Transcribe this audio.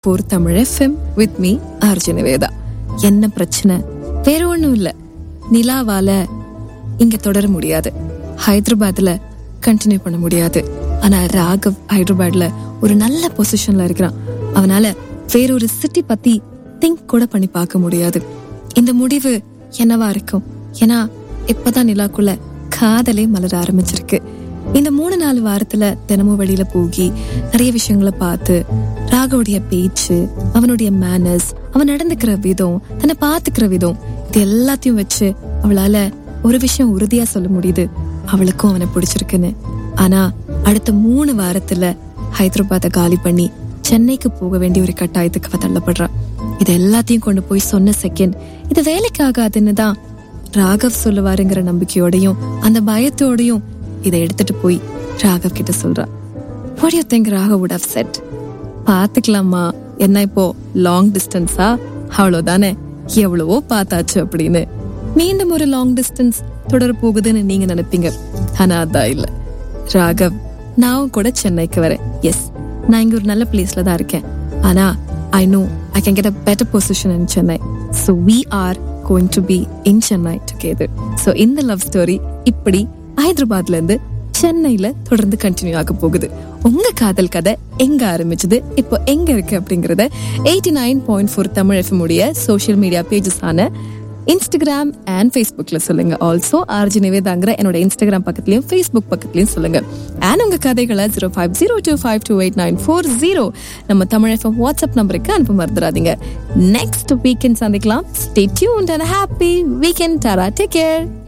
bore Tamil FM with me Arjuna Veda என்ன பிரச்சனை வேற ஒண்ணும் இல்ல நிலாவால இங்க தொடர முடியாது ஹைதராபாத்ல கண்டினியூ பண்ண முடியாது ஆனா ராகவ் ஹைதராபாத்ல ஒரு நல்ல பொசிஷன்ல இருக்கிறான் அவனால வேறொரு சிட்டி பத்தி திங்க் கூட பண்ணி பார்க்க முடியாது இந்த முடிவு என்னவா இருக்கும் ஏன்னா இப்பதான் நிலாக்குள்ள காதலே மலர ஆரம்பிச்சிருக்கு இந்த மூணு நாலு வாரத்துல தினமும் வெளியில போகி நிறைய விஷயங்களை பார்த்து ராகவுடைய பேச்சு அவனுடைய மேனர்ஸ் அவன் நடந்துக்கிற விதம் தன்னை பாத்துக்கிற விதம் இது எல்லாத்தையும் வச்சு அவளால ஒரு விஷயம் உறுதியா சொல்ல முடியுது அவளுக்கும் அவனை பிடிச்சிருக்குன்னு ஆனா அடுத்த மூணு வாரத்துல ஹைதராபாத்தை காலி பண்ணி சென்னைக்கு போக வேண்டிய ஒரு கட்டாயத்துக்கு அவ தள்ளப்படுறா இது எல்லாத்தையும் கொண்டு போய் சொன்ன செகண்ட் இது வேலைக்கு ஆகாதுன்னு தான் ராகவ் சொல்லுவாருங்கிற நம்பிக்கையோடையும் அந்த பயத்தோடையும் இதை எடுத்துட்டு போய் ராகவ் கிட்ட சொல்றா what you think Raghav would have set பாத்துக்கலாமா என்ன இப்போ லாங் டிஸ்டன்ஸா அவ்வளவுதானே எவ்வளவோ பார்த்தாச்சு அப்படின்னு மீண்டும் ஒரு லாங் டிஸ்டன்ஸ் தொடர போகுதுன்னு நீங்க நினைப்பீங்க ஆனா அதான் இல்ல ராகவ் நான் கூட சென்னைக்கு வரேன் எஸ் நான் இங்க ஒரு நல்ல பிளேஸ்ல தான் இருக்கேன் ஆனா I know I can get a better position in Chennai so we are going to be in Chennai together so இந்த லவ் ஸ்டோரி இப்படி ஹைதராபாத்ல இருந்து சென்னையில தொடர்ந்து கண்டினியூ ஆக போகுது உங்க காதல் கதை எங்க ஆரம்பிச்சது இப்போ எங்க இருக்கு அப்படிங்கறத eighty nine point four Tamil FM உடைய சோஷியல் மீடியா பேஜஸ் ஆன இன்ஸ்டாகிராம் அண்ட் ஃபேஸ்புக்ல சொல்லுங்க ஆல்சோ ஆர்ஜி நிவேதாங்கிற என்னோட இன்ஸ்டாகிராம் பக்கத்துலயும் ஃபேஸ்புக் பக்கத்துலயும் சொல்லுங்க அண்ட் உங்க கதைகளை zero five zero two five two eight nine four zero நம்ம தமிழ் எஃப்எம் வாட்ஸ்அப் நம்பருக்கு அனுப்ப மறந்துடாதீங்க நெக்ஸ்ட் வீக்கெண்ட் சந்திக்கலாம் stay tuned and happy weekend tara take care